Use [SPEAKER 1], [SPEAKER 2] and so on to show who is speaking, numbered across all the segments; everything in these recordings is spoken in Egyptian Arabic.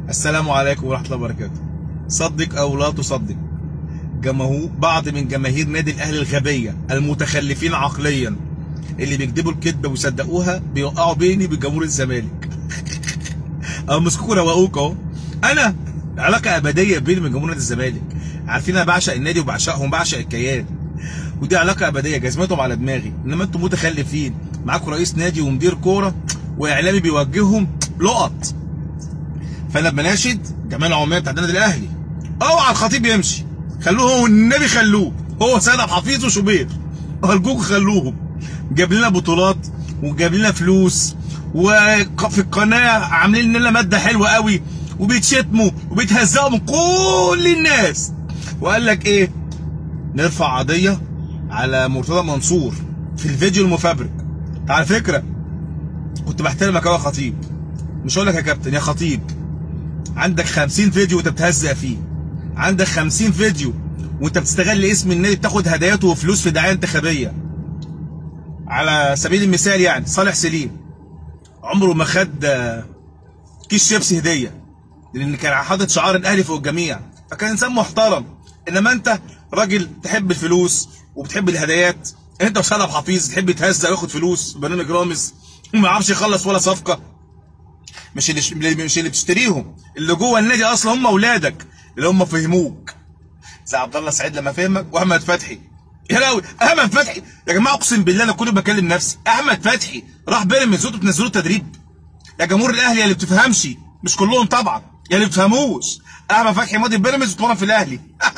[SPEAKER 1] السلام عليكم ورحمة الله وبركاته صدق أو لا تصدق جمهور بعض من جماهير نادي الأهلي الغبية المتخلفين عقليا اللي بيكذبوا الكذبة ويصدقوها بيوقعوا بيني بجمهور الزمالك أو مسكوكوا روقوك أهو أنا علاقة أبدية بيني وبين جمهور نادي الزمالك عارفين أنا بعشق النادي وبعشقهم بعشق الكيان ودي علاقة أبدية جزمتهم على دماغي إنما أنتم متخلفين معاكم رئيس نادي ومدير كورة وإعلامي بيوجههم لقط فانا بناشد جماعه العمال بتاع النادي الاهلي اوعى الخطيب يمشي خلوه هو والنبي خلوه هو سيد عبد الحفيظ وشوبير ارجوكم خلوهم جاب لنا بطولات وجاب لنا فلوس وفي القناه عاملين لنا ماده حلوه قوي وبيتشتموا وبيتهزقوا من كل الناس وقال لك ايه نرفع قضيه على مرتضى منصور في الفيديو المفبرك على فكره كنت بحترمك يا خطيب مش هقول لك يا كابتن يا خطيب عندك 50 فيديو وانت بتهزق فيه عندك 50 فيديو وانت بتستغل اسم النادي بتاخد هدايات وفلوس في دعايه انتخابيه على سبيل المثال يعني صالح سليم عمره ما خد آه، كيس شيبسي هديه لان كان حاطط شعار الاهلي فوق الجميع فكان انسان محترم انما انت راجل تحب الفلوس وبتحب الهدايات انت وسيد عبد الحفيظ تحب تهزق وياخد فلوس في برنامج رامز وما يعرفش يخلص ولا صفقه مش اللي مش اللي بتشتريهم اللي جوه النادي اصلا هم اولادك اللي هم فهموك زي عبد الله سعيد لما فهمك واحمد فتحي يا لهوي احمد فتحي يا جماعه اقسم بالله انا كل ما بكلم نفسي احمد فتحي راح بيراميدز وانتوا بتنزلوه تدريب يا جمهور الاهلي يا اللي بتفهمش مش كلهم طبعا يا اللي بتفهموش احمد فتحي ماضي بيراميدز واتمرن في الاهلي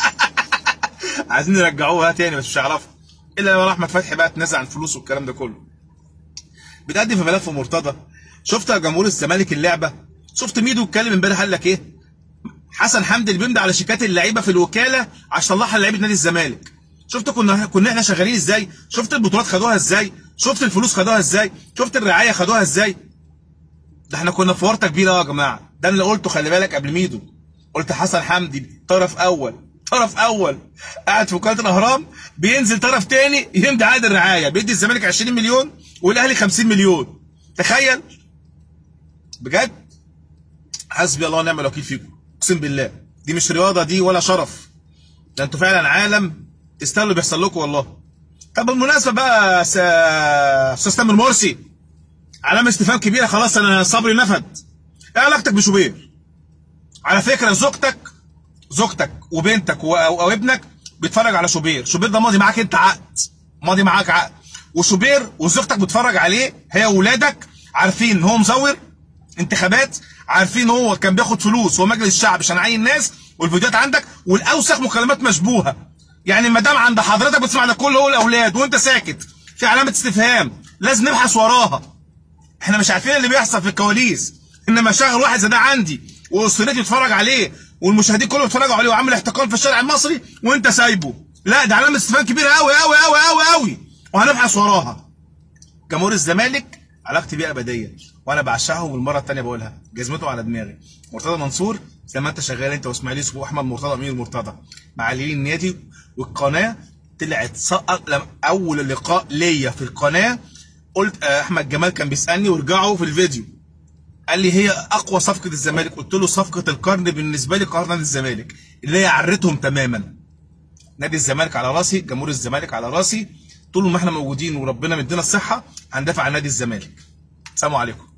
[SPEAKER 1] عايزين يرجعوها تاني بس مش هيعرفوا الا لو احمد فتحي بقى اتنازل عن فلوس والكلام ده كله بتقدم في ملف مرتضى شفت يا جمهور الزمالك اللعبه شفت ميدو اتكلم امبارح قال لك ايه حسن حمدي اللي بيمضي على شيكات اللعيبه في الوكاله عشان طلعها لعيبه نادي الزمالك شفت كنا كنا احنا شغالين ازاي شفت البطولات خدوها ازاي شفت الفلوس خدوها ازاي شفت الرعايه خدوها ازاي ده احنا كنا في ورطه كبيره يا جماعه ده اللي قلته خلي بالك قبل ميدو قلت حسن حمدي طرف اول طرف اول قاعد في وكاله الاهرام بينزل طرف تاني يمضي عقد الرعايه بيدي الزمالك 20 مليون والاهلي 50 مليون تخيل بجد حسبي الله ونعم الوكيل فيكم اقسم بالله دي مش رياضه دي ولا شرف ده انتوا فعلا عالم تستاهلوا اللي بيحصل لكم والله طب بالمناسبه بقى س... استاذ تامر مرسي علامه استفهام كبيره خلاص انا صبري نفد ايه علاقتك بشوبير على فكره زوجتك زوجتك وبنتك و... او أو ابنك بيتفرج على شوبير شوبير ده ماضي معاك انت عقد ماضي معاك عقد وشوبير وزوجتك بتتفرج عليه هي واولادك عارفين ان هو مزور انتخابات عارفين هو كان بياخد فلوس هو مجلس الشعب عشان يعين ناس والفيديوهات عندك والاوسخ مكالمات مشبوهه يعني المدام عند حضرتك بتسمع ده كله هو الاولاد وانت ساكت في علامه استفهام لازم نبحث وراها احنا مش عارفين اللي بيحصل في الكواليس انما شغل واحد زي ده عندي واسرتي بتتفرج عليه والمشاهدين كلهم بيتفرجوا عليه وعامل احتقان في الشارع المصري وانت سايبه لا ده علامه استفهام كبيره قوي قوي قوي قوي قوي وهنبحث وراها جمهور الزمالك علاقتي بيه ابديه وانا بعشقهم والمره الثانيه بقولها جزمته على دماغي مرتضى منصور زي ما انت شغال انت واسماعيل يوسف واحمد مرتضى امير مرتضى معلمين النادي والقناه طلعت سقط لما اول لقاء ليا في القناه قلت آه، احمد جمال كان بيسالني ورجعوا في الفيديو قال لي هي اقوى صفقه الزمالك قلت له صفقه القرن بالنسبه لي قرن نادي الزمالك اللي هي عرتهم تماما نادي الزمالك على راسي جمهور الزمالك على راسي طول ما احنا موجودين وربنا مدينا الصحه هندافع عن نادي الزمالك سلام عليكم